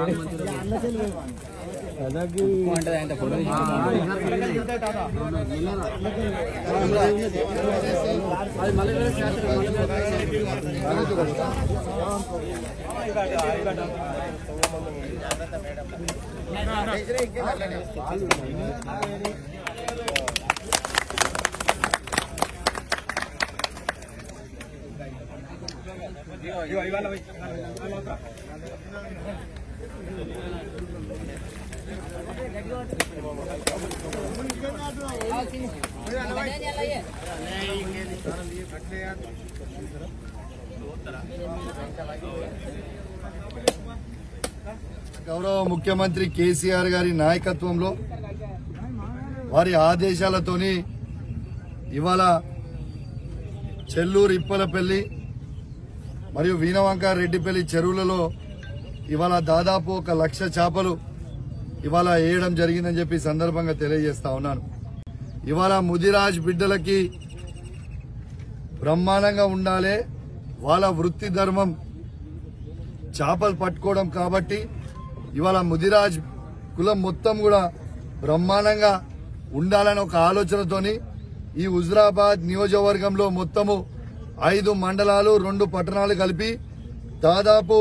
గౌరవ ముఖ్యమంత్రి కేసీఆర్ గారి నాయకత్వంలో వారి ఆదేశాలతోని ఇవాళ చెల్లూరు ఇప్పలపల్లి మరియు వీణవంక రెడ్డిపల్లి చెరువులలో ఇవాళ దాదాపు ఒక లక్ష చేపలు ఇవాళ వేయడం జరిగిందని చెప్పి ఈ సందర్భంగా తెలియజేస్తా ఉన్నాను ఇవాళ ముదిరాజ్ బిడ్డలకి బ్రహ్మాండంగా ఉండాలి వాళ్ళ వృత్తి ధర్మం చేపలు పట్టుకోవడం కాబట్టి ఇవాళ ముదిరాజ్ కులం మొత్తం కూడా బ్రహ్మాండంగా ఉండాలని ఒక ఆలోచనతోని ఈ హుజరాబాద్ నియోజకవర్గంలో మొత్తము ఐదు మండలాలు రెండు పట్టణాలు కలిపి దాదాపు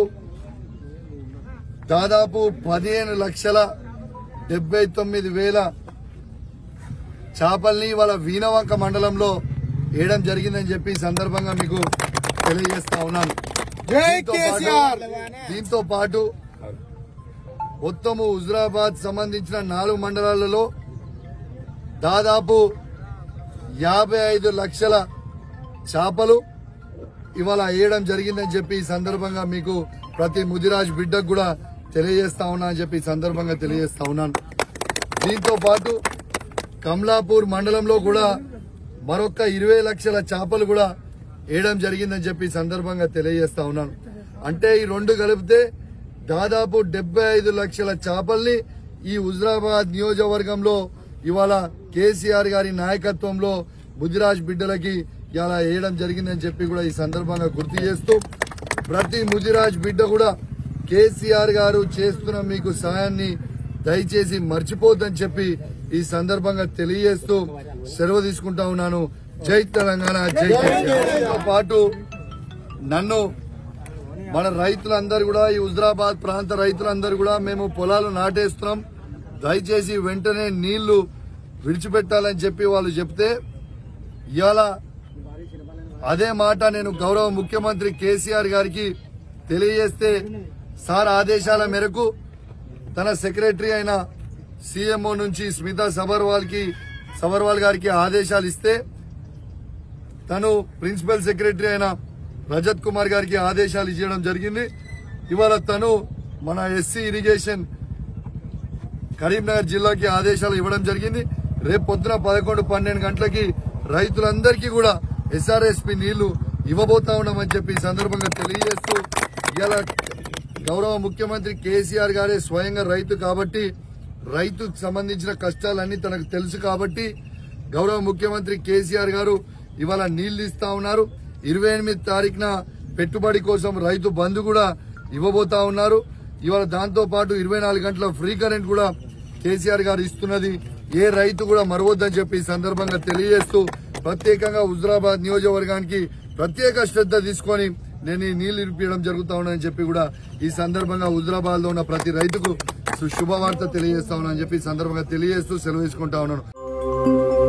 దాదాపు పదిహేను లక్షల డెబ్బై తొమ్మిది వేల చేపల్ని ఇవాళ వీణవంక మండలంలో వేయడం జరిగిందని చెప్పి ఈ సందర్భంగా మీకు తెలియజేస్తా ఉన్నాను దీంతో పాటు- దీంతో పాటు మొత్తము హుజరాబాద్ సంబంధించిన నాలుగు మండలాలలో దాదాపు యాభై ఐదు లక్షల చేపలు ఇవాళ వేయడం జరిగిందని చెప్పి ఈ సందర్భంగా మీకు ప్రతి ముదిరాజ్ బిడ్డకు కూడా తెలియజేస్తా ఉన్నా అని చెప్పి ఈ సందర్భంగా తెలియజేస్తా ఉన్నాను దీంతో పాటు కమలాపూర్ మండలంలో కూడా మరొక ఇరవై లక్షల చేపలు కూడా వేయడం జరిగిందని చెప్పి ఈ సందర్భంగా తెలియజేస్తా ఉన్నాను అంటే ఈ రెండు కలిపితే దాదాపు డెబ్బై ఐదు లక్షల చేపల్ని ఈ హుజరాబాద్ నియోజకవర్గంలో ఇవాళ కేసీఆర్ గారి నాయకత్వంలో ముదిరాజ్ బిడ్డలకి ఇలా వేయడం జరిగిందని చెప్పి కూడా ఈ సందర్భంగా గుర్తు చేస్తూ ప్రతి ముదిరాజ్ బిడ్డ కూడా కేసీఆర్ గారు చేస్తున్న మీకు సాయాన్ని దయచేసి మర్చిపోద్దని చెప్పి ఈ సందర్భంగా తెలియజేస్తూ సెలవు తీసుకుంటా ఉన్నాను జై తెలంగాణ జై కేసీఆర్ తో పాటు నన్ను మన రైతులందరూ కూడా ఈ హుజరాబాద్ ప్రాంత రైతులందరూ కూడా మేము పొలాలు నాటేస్తున్నాం దయచేసి వెంటనే నీళ్లు విడిచిపెట్టాలని చెప్పి వాళ్ళు చెప్తే ఇవాళ అదే మాట నేను గౌరవ ముఖ్యమంత్రి కేసీఆర్ గారికి తెలియజేస్తే సార్ ఆదేశాల మేరకు తన సెక్రటరీ అయిన సీఎంఓ నుంచి స్మితా సబర్వాల్ కి సబర్వాల్ గారికి ఆదేశాలు ఇస్తే తను ప్రిన్సిపల్ సెక్రటరీ అయిన రజత్ కుమార్ గారికి ఆదేశాలు ఇచ్చడం జరిగింది ఇవాళ తను మన ఎస్సీ ఇరిగేషన్ కరీంనగర్ జిల్లాకి ఆదేశాలు ఇవ్వడం జరిగింది రేపు పొద్దున పదకొండు పన్నెండు గంటలకి రైతులందరికీ కూడా ఎస్ఆర్ఎస్పి నీళ్లు ఇవ్వబోతా ఉన్నామని చెప్పి ఈ సందర్భంగా తెలియజేస్తూ ఇలా గౌరవ ముఖ్యమంత్రి కేసీఆర్ గారే స్వయంగా రైతు కాబట్టి రైతుకు సంబంధించిన కష్టాలన్నీ తనకు తెలుసు కాబట్టి గౌరవ ముఖ్యమంత్రి కేసీఆర్ గారు ఇవాళ నీళ్లు ఇస్తా ఉన్నారు ఇరవై ఎనిమిది తారీఖున పెట్టుబడి కోసం రైతు బంధు కూడా ఇవ్వబోతా ఉన్నారు ఇవాళ దాంతో పాటు ఇరవై నాలుగు గంటల ఫ్రీ కరెంట్ కూడా కేసీఆర్ గారు ఇస్తున్నది ఏ రైతు కూడా మరవద్దని చెప్పి ఈ సందర్భంగా తెలియజేస్తూ ప్రత్యేకంగా హుజరాబాద్ నియోజకవర్గానికి ప్రత్యేక శ్రద్ధ తీసుకొని నేను ఈ నీళ్లు ఇరిపించడం జరుగుతా ఉన్నానని చెప్పి కూడా ఈ సందర్భంగా హుజరాబాద్ లో ఉన్న ప్రతి రైతుకు శుభవార్త తెలియజేస్తా ఉన్నానని చెప్పి ఈ సందర్భంగా తెలియజేస్తూ సెలవు తీసుకుంటా ఉన్నాను